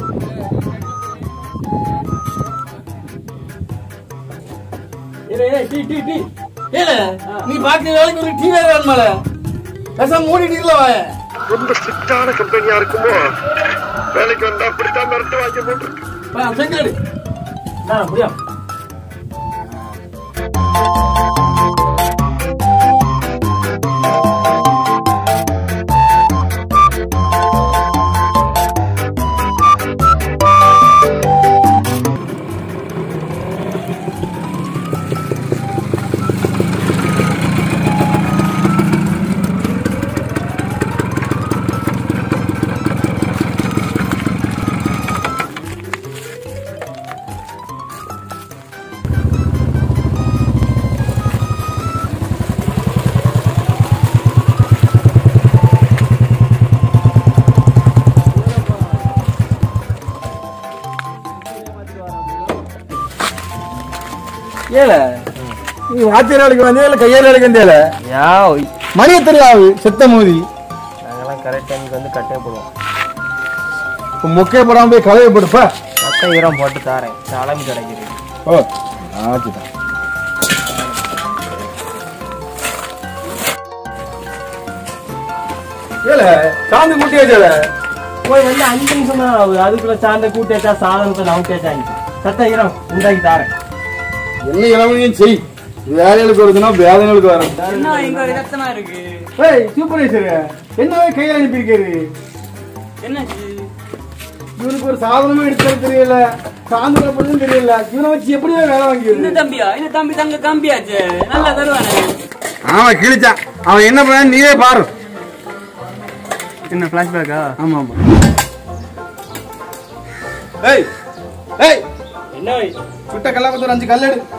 ஏல நீ பாக்குற வேலைக்கு ஒரு டீ வேற வேணுமால பேசாம மூடிட்டு இல்ல வாய ரொம்ப ஸ்ட்ரிக்டான கம்பெனியா இருக்குமோ வேலைக்கு வந்தா அப்படித்தான் மிரட்டு வாங்கி போட்டு செங்கடு முடியும் ஏல நீ வாத்தியார் வேலைக்கு வந்தே இல்ல கையால் வேலைக்கு வந்தேல யா மணி எத்தனை ஆகுது செத்த மோதி நாங்கெல்லாம் கரெக்ட் டைமுக்கு வந்து கட்டே போடுவோம் இப்போ மொக்கைய போடாம போய் கலையை போடுப்பா மொத்த ஈரம் போட்டு தாரேன் சாலமி கிடைக்குது ஓ ஆச்சுதான் ஏல சாந்து முட்டி வச்சல போய் வந்து அஞ்சு நிமிஷம் தான் ஆகுது அதுக்குள்ள சாந்த கூட்டேச்சா சாதனத்தை நவுட்டேச்சாங்க சத்த ஈரம் உண்டாக்கி தாரேன் என்ன இளவனையும் செய் வேலைகளுக்கு வருதுன்னா வேதனைகளுக்கு வரும் என்ன இங்க ஒரு கத்தமா இருக்கு ஏய் சூப்பர்வைசர் என்ன கையில் அனுப்பியிருக்காரு என்னாச்சு இவனுக்கு ஒரு சாதனமும் எடுத்து தெரியல சாந்து போடுறதும் தெரியல இவனை வச்சு எப்படி வேலை இந்த வாங்கிடுது தம்பியா இந்த தம்பி தங்க கம்பியாச்சு நல்லா தருவானே அவன் கிழிச்சான் அவன் என்ன பண்ண நீயே பாரு என்ன பிளாஷ்பேக்கா ஆமா ஆமா ஏய் ஏய் என்ன சுட்ட கல்லாப்பத்து ஒரு அஞ்சு கல் எடு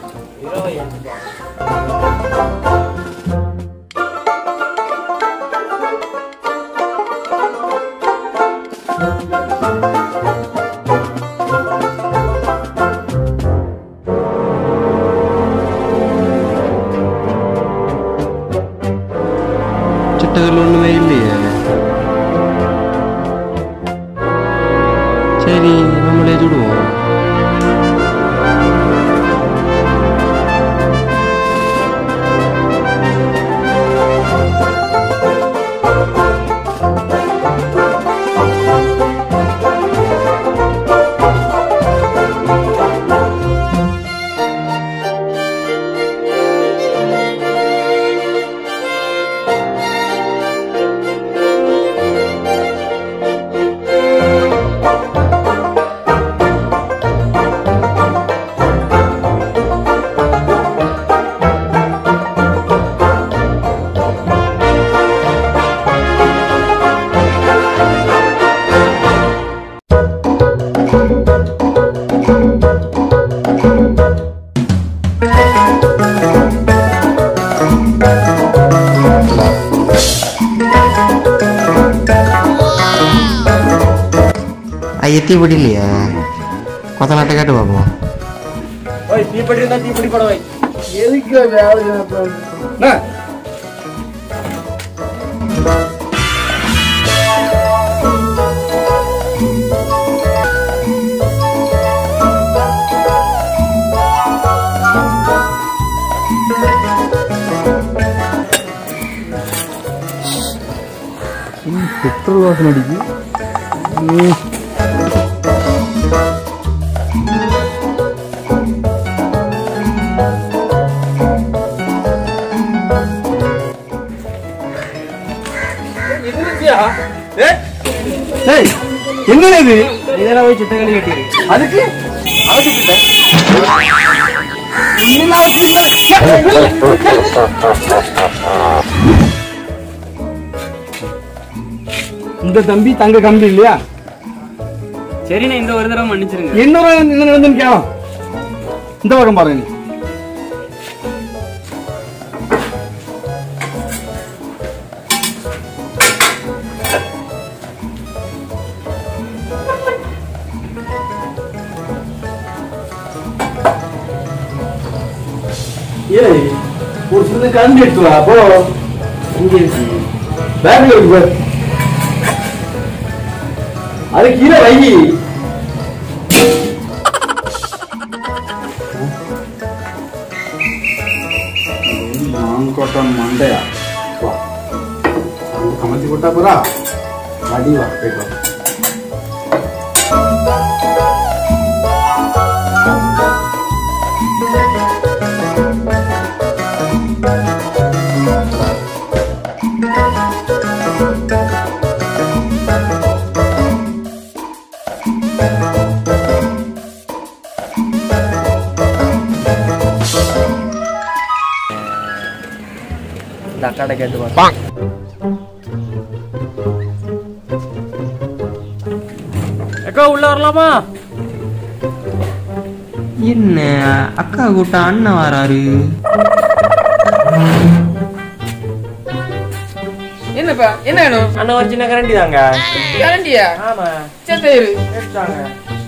சிட்டகள் ஒண்ணுமே இல்லையே சரி நம்மளே சுடுவோம் எத்தி பிடிலையா கொத்த நாட்டை கேட்டு பார்ப்போம் ஓய் தீப்பெட்டி இருந்தா தீப்பெட்டி படம் வை எதுக்கு வேலை என்ன பெட்ரோல் வாசனை அடிக்கு ஏய் என்ன இது இதெல்லாம் போய் சிட்டகளி கட்டிடு அதுக்கு அவசியம் இந்த தம்பி தங்க கம்பி இல்லையா சரிண்ணே இந்த ஒரு தடவை மன்னிச்சிருங்க இன்னொரு என்ன நடந்துன்னு கேளும் இந்த பக்கம் பாருங்க நீ ஏய் ஒரு சின்ன கரண்டி எடுத்து வா போ இங்க இருக்கு பேக்ல இருக்கு பாரு அது கீழே வை மாங்கோட்டம் மண்டையா வா அங்க சமைச்சு போட்டா போறா அடி வா போயிட்டு வா இந்த அக்காட்ட கேட்டு வா அக்கா உள்ள வரலாமா என்ன அக்கா கூட்ட அண்ணன் வராரு என்னப்பா என்ன வேணும் அண்ணன் ஒரு சின்ன கரண்டி தாங்க கரண்டியா ஆமா சரி எடுத்தாங்க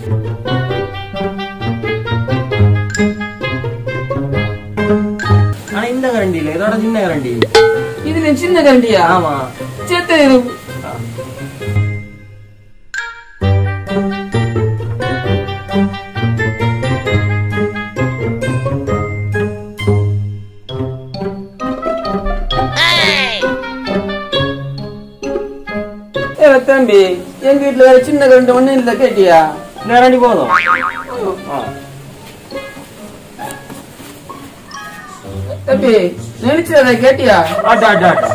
ஆனா இந்த கரண்டி இல்ல இதோட சின்ன கரண்டி இது சின்ன கரண்டியா ஆமா சேத்த தம்பி எங்க வீட்டுல வேற சின்ன கரண்ட் ஒண்ணு இல்ல கேட்டியா இந்த கரண்டி போதும் ஆ. தம்பி நினைச்சத கேட்டியா ஆட்டா ஆட்டா ஆட்டா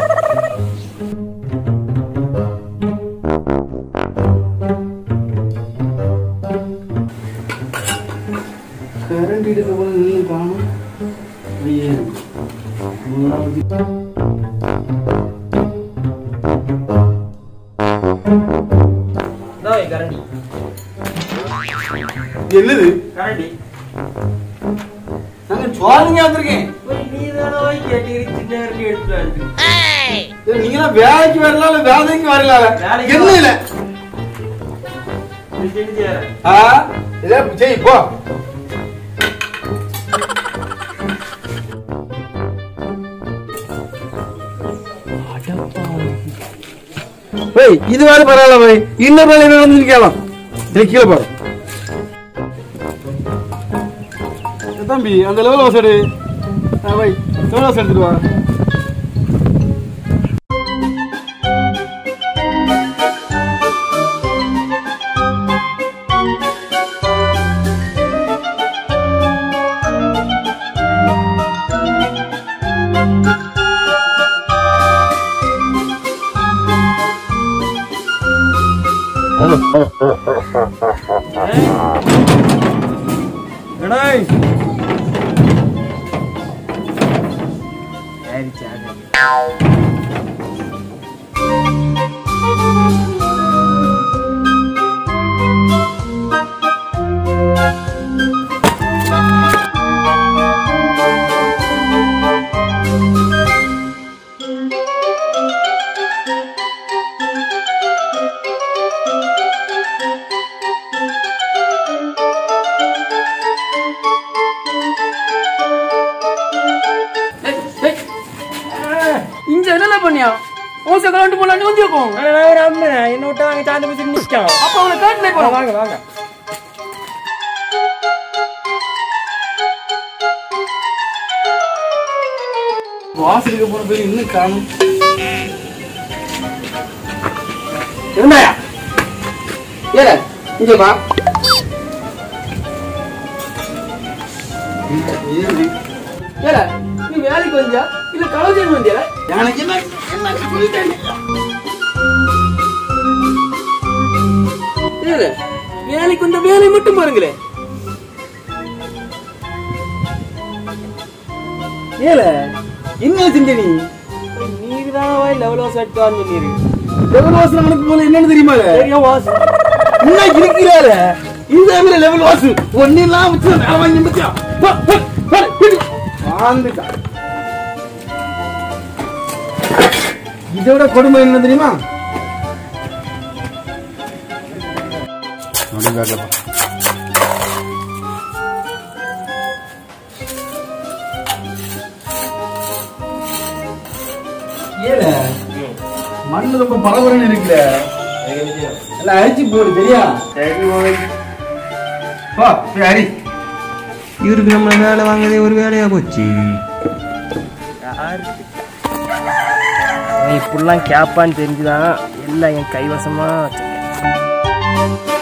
கரண்ட் எடுக்க போல நின்று காணும் அப்படியே இருக்கு. மூணாவது இதோ இங்க கரண்டி என்னது கரண்டி நாங்க சுவாலிங்க வந்திருக்கேன் நீ தானே போய் கேட்டு சின்ன கரண்டி எடுத்துட்டு வந்து நீங்க வேலைக்கு வரல இல்ல வேலைக்கு வரல வேலைக்கு என்ன இல்ல இது செஞ்சு ஆ இதே செய் போ போய் இது வேற பரவாயில்ல போய் இன்னொரு வேலை என்ன வந்து கேளாம் கீழே பாரு தம்பி அந்த லெவல் வசடு வை எவ்வளோ வசம் எடுத்துட்டு வா எடாய் இங்க என்ன பண்ணியா ஓசை கரண்ட் போலான்னு வந்து இருக்கும் நான் ஒரு அம்மா என்ன விட்டு வாங்க சாந்து பிடிச்சி நிற்கும் அப்ப அவனை காட்டுல போறோம் வாங்க வாங்க வாசலுக்கு போன பேர் இன்னும் காணும் இருந்தாயா ஏல இங்க வா ஏல நீ வேலைக்கு வந்தியா இல்ல கலோஜன் வந்தியா எனக்கு என்ன என்ன சொல்லிட்டேன் ஏல வேலைக்கு வந்த வேலை மட்டும் பாருங்களே ஏல என்ன செஞ்ச நீ நீர் தானே போய் லெவலோ செட் வாங்கி நீர் லெவல் வாசல் நமக்கு போல என்னன்னு தெரியுமா தெரியும் வாஸ் இன்னும் இருக்கிறாரு இந்த லெவல் வாசு ஒன்னெல்லாம் வச்சு வேலை வாங்கி பத்தியா வாழ்ந்துட்டா இதோட கொடுமை என்ன தெரியுமா அப்படி வேகப்பா ஏல மண்ணு ரொம்ப பரபரன்னு இருக்குல்ல எல்லாம் அரிச்சு போடு சரியா போ போய் அரி இவருக்கு நம்மள வேலை வாங்குறதே ஒரு வேலையா போச்சு அவன் இப்படிலாம் கேட்பான்னு தெரிஞ்சுதான் எல்லாம் என் கைவசமா வச்சிருக்கேன்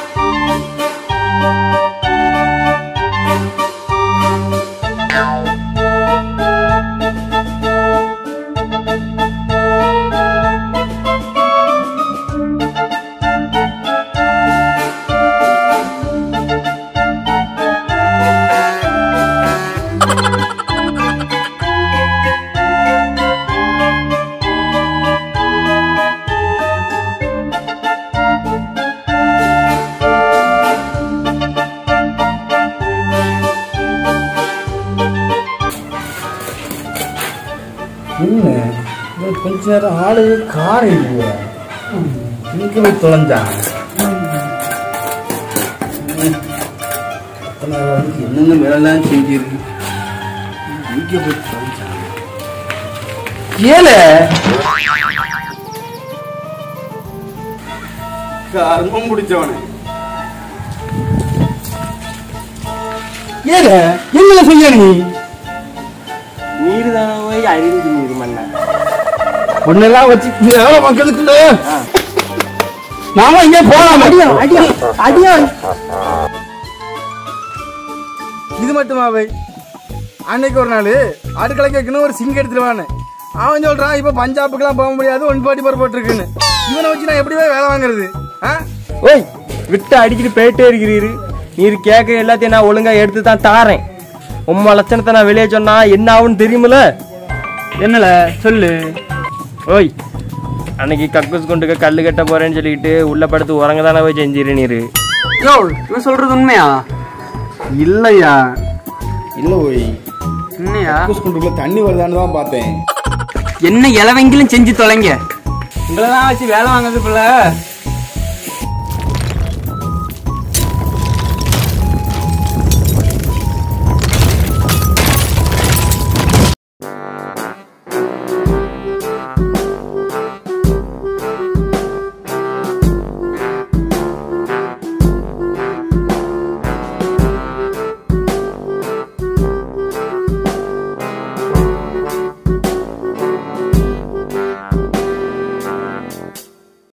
என்ன இந்த கொஞ்ச நேரம் ஆளு காரை இல்லையா இங்க போய் தொலைஞ்சான் இத்தனை நாளைக்கு என்னென்ன வேலைலாம் செஞ்சிருக்கு இங்க போய் தொலைஞ்சான் ஏல கர்மம் பிடிச்சவனே ஏல என்ன செய்ய நீ நீர் தானே போய் அறிந்து நீர் மண்ணா பொண்ணெல்லாம் வச்சு எவ்வளோ மக்களுக்குள்ள நாம இங்கே போலாம் அடியா அடியா அடியா இது மட்டுமாவே அன்னைக்கு ஒரு நாள் அடுக்களை கேட்கணும் ஒரு சிங்க எடுத்துருவான்னு அவன் சொல்றான் இப்ப பஞ்சாபுக்கெல்லாம் போக முடியாது ஒன் பாட்டி போர் போட்டிருக்குன்னு இவனை வச்சு நான் எப்படி போய் வேலை வாங்குறது ஆ ஓய் விட்டு அடிக்கிட்டு போயிட்டே இருக்கிறீரு நீர் கேட்க எல்லாத்தையும் நான் ஒழுங்கா எடுத்து தான் தாரேன் உம்மா லட்சணத்தை நான் வெளியே சொன்னா என்ன ஆகும்னு தெரியுமில என்னல சொல்லு ஓய் அன்னைக்கு கக்கூஸ் கொண்டுக்க கல்லு கட்ட போறேன்னு சொல்லிட்டு உள்ள படுத்து உறங்க தானே போய் செஞ்சிரு நீரு யோ இவன் சொல்றது உண்மையா இல்லையா இல்ல ஓய் உண்மையா குண்டுக்குள்ள தண்ணி வருதான்னு தான் பார்த்தேன் என்ன இளவெங்கிலும் செஞ்சு தொலைங்க உங்களெல்லாம் வச்சு வேலை வாங்குறது பிள்ளை